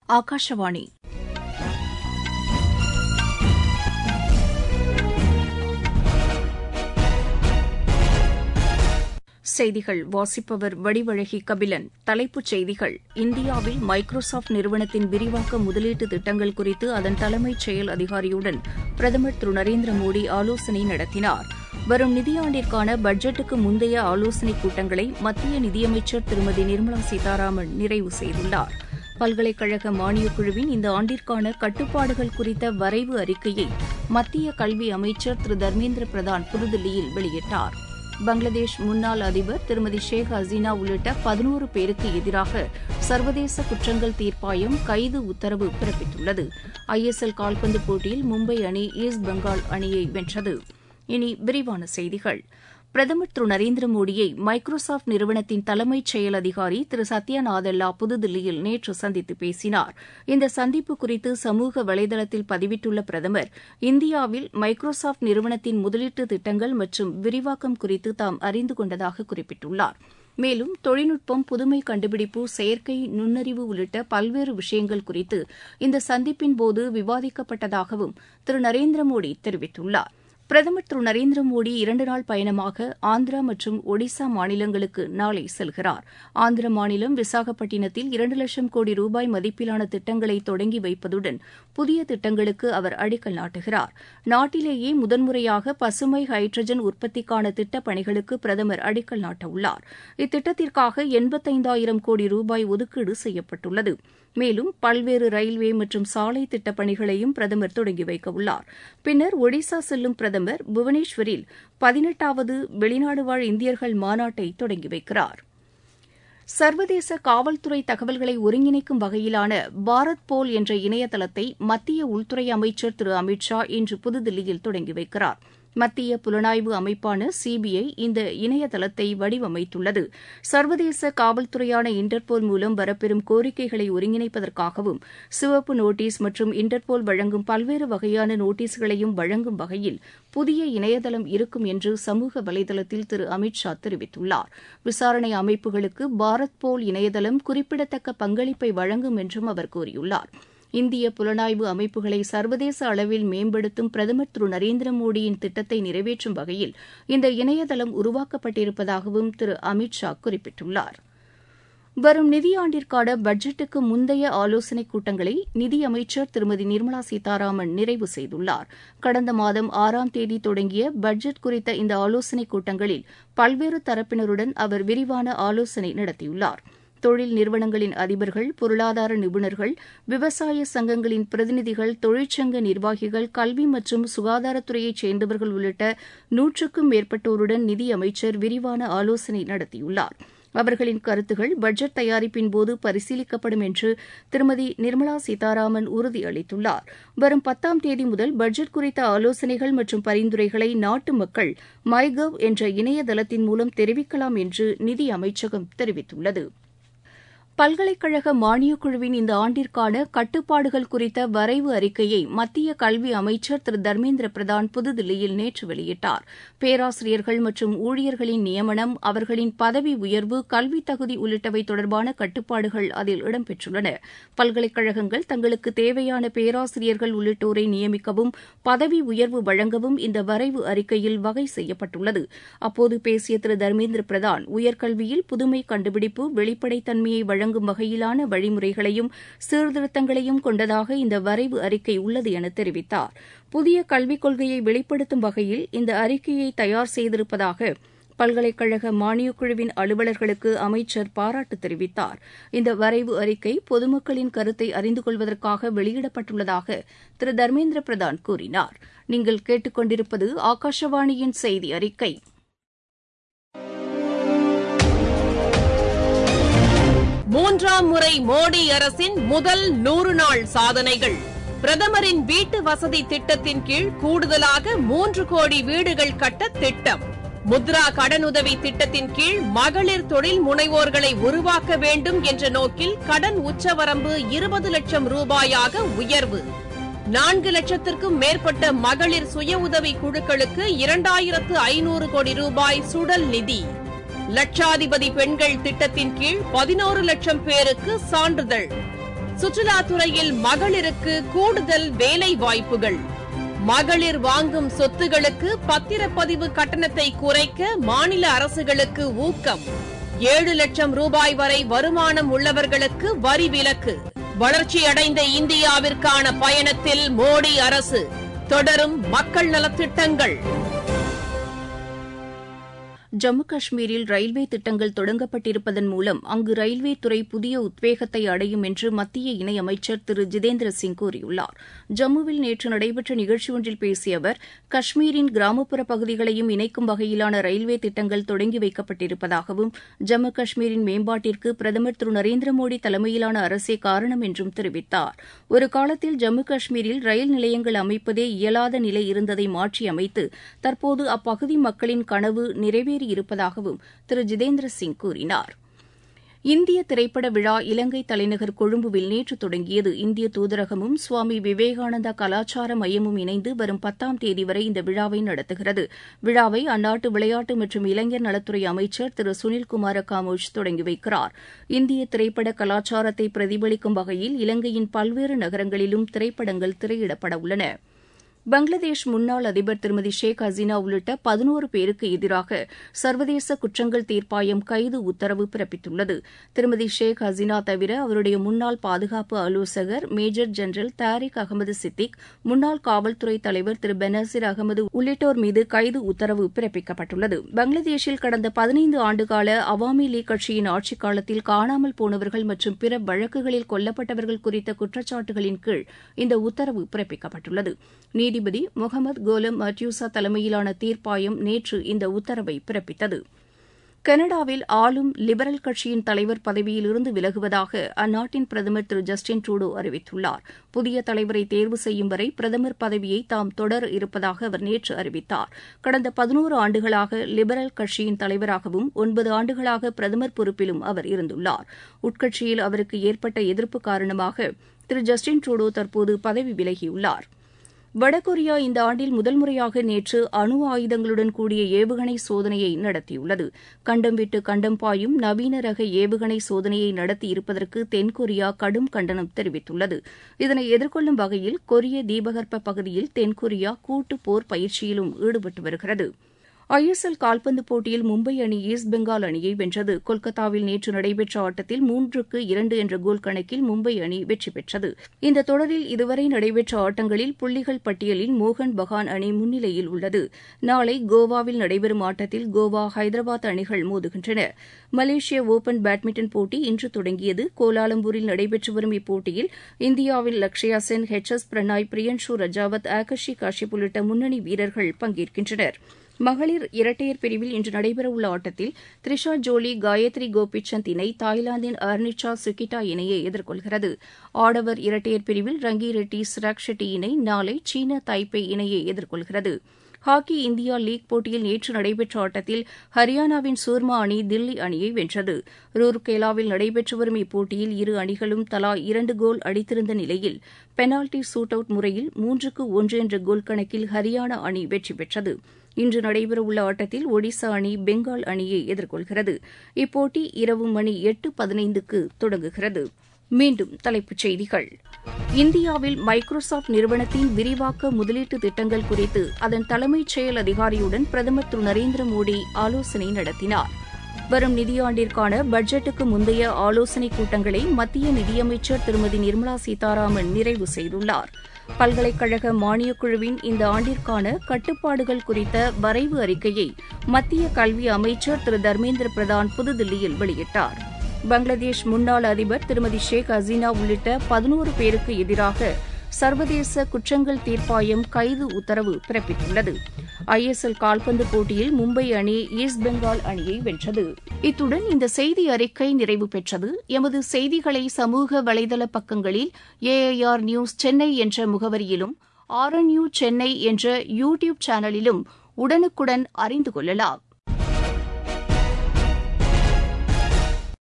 ஆகாஷவாணி செய்திகள் வாசிப்பவர் வடிவழகி கபிலன் தலைப்புச் செய்திகள் இந்தியாவில் மைக்ரோசாப்ட் நிறுவனத்தின் விரிவாக்க முதலீட்டு திட்டங்கள் குறித்து அதன் தலைமைச் செயல் அதிகாரியுடன் பிரதமர் திரு நரேந்திர மோடி ஆலோசனை நடத்தினார் வரும் நிதியாண்டிற்கான பட்ஜெட்டுக்கு முந்தைய ஆலோசனைக் கூட்டங்களை மத்திய நிதியமைச்சர் திருமதி நிர்மலா சீதாராமன் நிறைவு செய்துள்ளார் பல்கலைக்கழக மானியக் குழுவின் இந்த ஆண்டிற்கான கட்டுப்பாடுகள் குறித்த வரைவு அறிக்கையை மத்திய கல்வி அமைச்சர் திரு தர்மேந்திர பிரதான் புதுதில்லியில் வெளியிட்டார் பங்களாதேஷ் முன்னாள் அதிபர் திருமதி ஷேக் ஹசீனா உள்ளிட்ட பதினோரு பேருக்கு எதிராக சர்வதேச குற்றங்கள் தீர்ப்பாயம் கைது உத்தரவு பிறப்பித்துள்ளது ஐஎஸ்எல் கால்பந்து போட்டியில் மும்பை அணி ஈஸ்ட் பெங்கால் அணியை வென்றது இனி விரிவான செய்திகள் பிரதமர் திரு நரேந்திர மோடியை மைக்ரோசாப்ட் நிறுவனத்தின் தலைமைச் செயல் அதிகாரி திரு சத்யா நாதல்லா புதுதில்லியில் நேற்று சந்தித்து பேசினார் இந்த சந்திப்பு குறித்து சமூக வலைதளத்தில் பதிவிட்டுள்ள பிரதமர் இந்தியாவில் மைக்ரோசாப்ட் நிறுவனத்தின் முதலீட்டு திட்டங்கள் மற்றும் விரிவாக்கம் குறித்து தாம் அறிந்து கொண்டதாக குறிப்பிட்டுள்ளார் மேலும் தொழில்நுட்பம் புதுமை கண்டுபிடிப்பு செயற்கை நுண்ணறிவு உள்ளிட்ட பல்வேறு விஷயங்கள் குறித்து இந்த சந்திப்பின்போது விவாதிக்கப்பட்டதாகவும் திரு நரேந்திர மோடி தெரிவித்துள்ளார் பிரதமர் திரு நரேந்திர மோடி இரண்டு நாள் பயணமாக ஆந்திரா மற்றும் ஒடிசா மாநிலங்களுக்கு நாளை செல்கிறார் ஆந்திர மாநிலம் விசாகப்பட்டினத்தில் இரண்டு லட்சம் கோடி ரூபாய் மதிப்பிலான திட்டங்களை தொடங்கி வைப்பதுடன் புதிய திட்டங்களுக்கு அவர் அடிக்கல் நாட்டுகிறார் நாட்டிலேயே முதன்முறையாக பசுமை ஹைட்ரஜன் உற்பத்திக்கான திட்டப் பணிகளுக்கு பிரதமர் அடிக்கல் நாட்டவுள்ளார் இத்திட்டத்திற்காக எண்பத்தைந்தாயிரம் கோடி ரூபாய் ஒதுக்கீடு செய்யப்பட்டுள்ளது மேலும் பல்வேறு ரயில்வே மற்றும் சாலை திட்டப் பணிகளையும் பிரதமர் தொடங்கி வைக்கவுள்ளார் பின்னர் ஒடிசா செல்லும் பிரதமர் புவனேஸ்வரில் பதினெட்டாவது வெளிநாடு வாழ் இந்தியர்கள் மாநாட்டை தொடங்கி வைக்கிறார் சர்வதேச காவல்துறை தகவல்களை ஒருங்கிணைக்கும் வகையிலான பாரத் போல் என்ற இணையதளத்தை மத்திய உள்துறை அமைச்சர் திரு அமித் ஷா இன்று புதுதில்லியில் தொடங்கி வைக்கிறார் மத்திய புலனாய்வு அமைப்பான சிபிஐ இந்த இணையதளத்தை வடிவமைத்துள்ளது சர்வதேச காவல்துறையான இன்டர்போல் மூலம் வரப்பெறும் கோரிக்கைகளை ஒருங்கிணைப்பதற்காகவும் சிவப்பு நோட்டீஸ் மற்றும் இன்டர்போல் வழங்கும் பல்வேறு வகையான நோட்டீஸ்களையும் வழங்கும் வகையில் புதிய இணையதளம் இருக்கும் என்று சமூக வலைதளத்தில் திரு அமித் ஷா தெரிவித்துள்ளார் விசாரணை அமைப்புகளுக்கு பாரத் போல் இணையதளம் குறிப்பிடத்தக்க பங்களிப்பை வழங்கும் என்றும் அவர் கூறியுள்ளார் இந்திய புலனாய்வு அமைப்புகளை சர்வதேச அளவில் மேம்படுத்தும் பிரதமர் திரு நரேந்திர மோடியின் திட்டத்தை நிறைவேற்றும் வகையில் இந்த இணையதளம் உருவாக்கப்பட்டிருப்பதாகவும் திரு அமித் ஷா குறிப்பிட்டுள்ளார் வரும் நிதியாண்டிற்கான பட்ஜெட்டுக்கு முந்தைய ஆலோசனைக் கூட்டங்களை நிதியமைச்சர் திருமதி நிர்மலா சீதாராமன் நிறைவு செய்துள்ளார் கடந்த மாதம் ஆறாம் தேதி தொடங்கிய பட்ஜெட் குறித்த இந்த ஆலோசனைக் கூட்டங்களில் பல்வேறு தரப்பினருடன் அவர் விரிவான ஆலோசனை நடத்தியுள்ளார் தொழில் நிறுவனங்களின் அதிபர்கள் பொருளாதார நிபுணர்கள் விவசாய சங்கங்களின் பிரதிநிதிகள் தொழிற்சங்க நிர்வாகிகள் கல்வி மற்றும் சுகாதாரத்துறையைச் சேர்ந்தவர்கள் உள்ளிட்ட நூற்றுக்கும் மேற்பட்டோருடன் நிதியமைச்சர் விரிவான ஆலோசனை நடத்தியுள்ளார் அவர்களின் கருத்துகள் பட்ஜெட் தயாரிப்பின் போது பரிசீலிக்கப்படும் என்று திருமதி நிர்மலா சீதாராமன் உறுதியளித்துள்ளார் வரும் பத்தாம் தேதி முதல் பட்ஜெட் குறித்த ஆலோசனைகள் மற்றும் பரிந்துரைகளை நாட்டு மக்கள் மைகவ் என்ற இணையதளத்தின் மூலம் தெரிவிக்கலாம் என்று நிதி அமைச்சகம் தெரிவித்துள்ளது பல்கலைக்கழக மானியக் குழுவின் இந்த ஆண்டிற்கான கட்டுப்பாடுகள் குறித்த வரைவு அறிக்கையை மத்திய கல்வி அமைச்சர் திரு தர்மேந்திர பிரதான் புதுதில்லியில் நேற்று வெளியிட்டார் பேராசிரியர்கள் மற்றும் ஊழியர்களின் நியமனம் அவர்களின் பதவி உயர்வு கல்வி தகுதி உள்ளிட்டவை தொடர்பான கட்டுப்பாடுகள் அதில் இடம்பெற்றுள்ளன பல்கலைக்கழகங்கள் தங்களுக்கு தேவையான பேராசிரியர்கள் உள்ளிட்டோரை நியமிக்கவும் பதவி உயர்வு வழங்கவும் இந்த வரைவு அறிக்கையில் வகை செய்யப்பட்டுள்ளது அப்போது பேசிய திரு தர்மேந்திர பிரதான் உயர்கல்வியில் புதுமை கண்டுபிடிப்பு வெளிப்படைத்தன்மையை வழங்க வழங்கும் வகையிலான வழிமுறைகளையும் சீர்திருத்தங்களையும் கொண்டதாக இந்த வரைவு அறிக்கை உள்ளது என தெரிவித்தார் புதிய கல்விக் கொள்கையை வெளிப்படுத்தும் வகையில் இந்த அறிக்கையை தயார் செய்திருப்பதாக பல்கலைக்கழக மானியக் குழுவின் அலுவலர்களுக்கு அமைச்சர் பாராட்டு தெரிவித்தார் இந்த வரைவு அறிக்கை பொதுமக்களின் கருத்தை அறிந்து கொள்வதற்காக வெளியிடப்பட்டுள்ளதாக திரு தர்மேந்திர பிரதான் கூறினார் நீங்கள் கேட்டுக்கொண்டிருப்பது ஆகாஷவாணியின் செய்தி அறிக்கை மூன்றாம் முறை மோடி அரசின் முதல் நூறு நாள் சாதனைகள் பிரதமரின் வீட்டு வசதி திட்டத்தின் கீழ் கூடுதலாக மூன்று கோடி வீடுகள் கட்ட திட்டம் முத்ரா கடனுதவி திட்டத்தின் கீழ் மகளிர் தொழில் முனைவோர்களை உருவாக்க வேண்டும் என்ற நோக்கில் கடன் உச்சவரம்பு இருபது லட்சம் ரூபாயாக உயர்வு நான்கு லட்சத்திற்கும் மேற்பட்ட மகளிர் சுய உதவி குழுக்களுக்கு இரண்டாயிரத்து ஐநூறு கோடி ரூபாய் சுடல் நிதி லட்சாதிபதி பெண்கள் திட்டத்தின் கீழ் பதினோரு லட்சம் பேருக்கு சான்றிதழ் சுற்றுலாத்துறையில் மகளிருக்கு கூடுதல் வேலை வாய்ப்புகள் மகளிர் வாங்கும் சொத்துகளுக்கு பத்திரப்பதிவு கட்டணத்தை குறைக்க மாநில அரசுகளுக்கு ஊக்கம் ஏழு லட்சம் ரூபாய் வரை வருமானம் உள்ளவர்களுக்கு வரி விலக்கு வளர்ச்சியடைந்த இந்தியாவிற்கான பயணத்தில் மோடி அரசு தொடரும் மக்கள் நலத்திட்டங்கள் ஜம்மு காஷ்மீரில் ரயில்வே திட்டங்கள் தொடங்கப்பட்டிருப்பதன் மூலம் அங்கு ரயில்வே துறை புதிய உத்வேகத்தை அடையும் என்று மத்திய இணையமைச்சர் திரு ஜிதேந்திர சிங் கூறியுள்ளார் ஜம்முவில் நேற்று நடைபெற்ற நிகழ்ச்சி ஒன்றில் பேசிய அவர் காஷ்மீரின் கிராமப்புற பகுதிகளையும் இணைக்கும் வகையிலான ரயில்வே திட்டங்கள் தொடங்கி வைக்கப்பட்டிருப்பதாகவும் ஜம்மு காஷ்மீரின் மேம்பாட்டிற்கு பிரதமர் திரு நரேந்திர மோடி தலைமையிலான அரசே காரணம் என்றும் தெரிவித்தார் ஒரு காலத்தில் ஜம்மு காஷ்மீரில் ரயில் நிலையங்கள் அமைப்பதே இயலாத நிலை இருந்ததை மாற்றியமைத்து தற்போது அப்பகுதி மக்களின் கனவு நிறைவேறி இருப்பதாகவும் திரு ஜிதேந்திர சிங் கூறினார் இந்திய திரைப்பட விழா இலங்கை தலைநகர் கொழும்புவில் நேற்று தொடங்கியது இந்திய தூதரகமும் சுவாமி விவேகானந்தா கலாச்சார மையமும் இணைந்து வரும் பத்தாம் தேதி வரை இந்த விழாவை நடத்துகிறது விழாவை அந்நாட்டு விளையாட்டு மற்றும் இளைஞர் நலத்துறை அமைச்சர் திரு சுனில்குமார காமோஜ் தொடங்கி வைக்கிறார் இந்திய திரைப்பட கலாச்சாரத்தை பிரதிபலிக்கும் வகையில் இலங்கையின் பல்வேறு நகரங்களிலும் திரைப்படங்கள் திரையிடப்பட உள்ளன பங்களாதேஷ் முன்னாள் அதிபர் திருமதி ஷேக் ஹசீனா உள்ளிட்ட பதினோரு பேருக்கு எதிராக சர்வதேச குற்றங்கள் தீர்ப்பாயம் கைது உத்தரவு பிறப்பித்துள்ளது திருமதி ஷேக் ஹசீனா தவிர அவருடைய முன்னாள் பாதுகாப்பு ஆலோசகர் மேஜர் ஜெனரல் தாரிக் அகமது சித்திக் முன்னாள் காவல்துறை தலைவர் திரு பெனசீர் அகமது உள்ளிட்டோர் மீது கைது உத்தரவு பிறப்பிக்கப்பட்டுள்ளது பங்களாதேஷில் கடந்த பதினைந்து ஆண்டுகால அவாமி லீக் கட்சியின் ஆட்சிக் காலத்தில் காணாமல் போனவர்கள் மற்றும் பிற வழக்குகளில் கொல்லப்பட்டவர்கள் குறித்த குற்றச்சாட்டுகளின் கீழ் இந்த உத்தரவு பிறப்பிக்கப்பட்டுள்ளது நீதிபதி முகமது கோலம் மட்யூசா தலைமையிலான தீர்ப்பாயம் நேற்று இந்த உத்தரவை பிறப்பித்தது கனடாவில் ஆளும் லிபரல் கட்சியின் தலைவர் பதவியிலிருந்து விலகுவதாக அந்நாட்டின் பிரதமர் திரு ஜஸ்டின் ட்ரூடோ அறிவித்துள்ளார் புதிய தலைவரை தேர்வு செய்யும் வரை பிரதமர் பதவியை தாம் தொடர இருப்பதாக அவர் நேற்று அறிவித்தார் கடந்த பதினோரு ஆண்டுகளாக லிபரல் கட்சியின் தலைவராகவும் ஒன்பது ஆண்டுகளாக பிரதமர் பொறுப்பிலும் அவர் இருந்துள்ளார் உட்கட்சியில் அவருக்கு ஏற்பட்ட எதிர்ப்பு காரணமாக திரு ஜஸ்டின் ட்ரூடோ தற்போது பதவி விலகியுள்ளார் வடகொரியா இந்த ஆண்டில் முதல் முறையாக நேற்று அணு ஆயுதங்களுடன் கூடிய ஏவுகணை சோதனையை நடத்தியுள்ளது கண்டம் விட்டு கண்டம் பாயும் நவீன ரக ஏவுகணை சோதனையை நடத்தியிருப்பதற்கு தென்கொரியா கடும் கண்டனம் தெரிவித்துள்ளது இதனை எதிர்கொள்ளும் வகையில் கொரிய தீபகற்ப பகுதியில் தென்கொரியா கூட்டு போர் பயிற்சியிலும் ஈடுபட்டு வருகிறது ஐஎஸ்எல் கால்பந்து போட்டியில் மும்பை அணி ஈஸ்ட் பெங்கால் அணியை வென்றது கொல்கத்தாவில் நேற்று நடைபெற்ற ஆட்டத்தில் மூன்றுக்கு இரண்டு என்ற கோல் கணக்கில் மும்பை அணி வெற்றி பெற்றது இந்த தொடரில் இதுவரை நடைபெற்ற ஆட்டங்களில் புள்ளிகள் பட்டியலில் மோகன் பகான் அணி முன்னிலையில் உள்ளது நாளை கோவாவில் நடைபெறும் ஆட்டத்தில் கோவா ஹைதராபாத் அணிகள் மோதுகின்றன மலேசிய ஓபன் பேட்மிண்டன் போட்டி இன்று தொடங்கியது கோலாலம்பூரில் நடைபெற்று வரும் இப்போட்டியில் இந்தியாவின் லக்ஷயா சென் ஹெச் எஸ் பிரணாய் பிரியன்ஷு ரஜாவத் ஆகர்ஷி காஷ்யப் உள்ளிட்ட முன்னணி வீரர்கள் பங்கேற்கின்றனர் மகளிர் இரட்டையர் பிரிவில் இன்று நடைபெறவுள்ள ஆட்டத்தில் த்ரிஷா ஜோலி காயத்ரி கோபிச்சந்த் இணை தாய்லாந்தின் அர்னிச்சா சுகிட்டா இணையை எதிர்கொள்கிறது ஆடவர் இரட்டையர் பிரிவில் ரங்கி ரெட்டி சிராக் ஷெட்டி இணை நாளை சீன தைப்பே இணையை எதிர்கொள்கிறது ஹாக்கி இந்தியா லீக் போட்டியில் நேற்று நடைபெற்ற ஆட்டத்தில் ஹரியானாவின் சூர்மா அணி தில்லி அணியை வென்றது ரூர்கேலாவில் நடைபெற்று வரும் இப்போட்டியில் இரு அணிகளும் தலா இரண்டு கோல் அடித்திருந்த நிலையில் பெனால்டி சூட் அவுட் முறையில் மூன்றுக்கு ஒன்று என்ற கோல் கணக்கில் ஹரியானா அணி வெற்றி பெற்றது இன்று நடைபெறவுள்ள ஆட்டத்தில் ஒடிசா அணி பெங்கால் அணியை எதிர்கொள்கிறது இப்போட்டி இரவு மணி எட்டு பதினைந்துக்கு தொடங்குகிறது மீண்டும் தலைப்புச் செய்திகள் இந்தியாவில் மைக்ரோசாப்ட் நிறுவனத்தின் விரிவாக்க முதலீட்டு திட்டங்கள் குறித்து அதன் தலைமைச் செயல் அதிகாரியுடன் பிரதமர் திரு நரேந்திர மோடி ஆலோசனை நடத்தினார் வரும் நிதியாண்டிற்கான பட்ஜெட்டுக்கு முந்தைய ஆலோசனைக் கூட்டங்களை மத்திய நிதியமைச்சர் திருமதி நிர்மலா சீதாராமன் நிறைவு செய்துள்ளார் பல்கலைக்கழக மானியக் குழுவின் இந்த ஆண்டிற்கான கட்டுப்பாடுகள் குறித்த வரைவு அறிக்கையை மத்திய கல்வி அமைச்சர் திரு தர்மேந்திர பிரதான் புதுதில்லியில் வெளியிட்டார் பங்களாதேஷ் முன்னாள் அதிபர் திருமதி ஷேக் ஹசீனா உள்ளிட்ட பதினோரு பேருக்கு எதிராக சர்வதேச குற்றங்கள் தீர்ப்பாயம் கைது உத்தரவு பிறப்பித்துள்ளது ஐஎஸ்எல் கால்பந்து போட்டியில் மும்பை அணி ஈஸ்ட் பெங்கால் அணியை வென்றது இத்துடன் இந்த செய்தி அறிக்கை நிறைவு பெற்றது எமது செய்திகளை சமூக வலைதள பக்கங்களில் ஏஐஆர் நியூஸ் சென்னை என்ற முகவரியிலும் ஆர்என்யூ சென்னை என்ற யூ டியூப் சேனலிலும் உடனுக்குடன் அறிந்து கொள்ளலாம்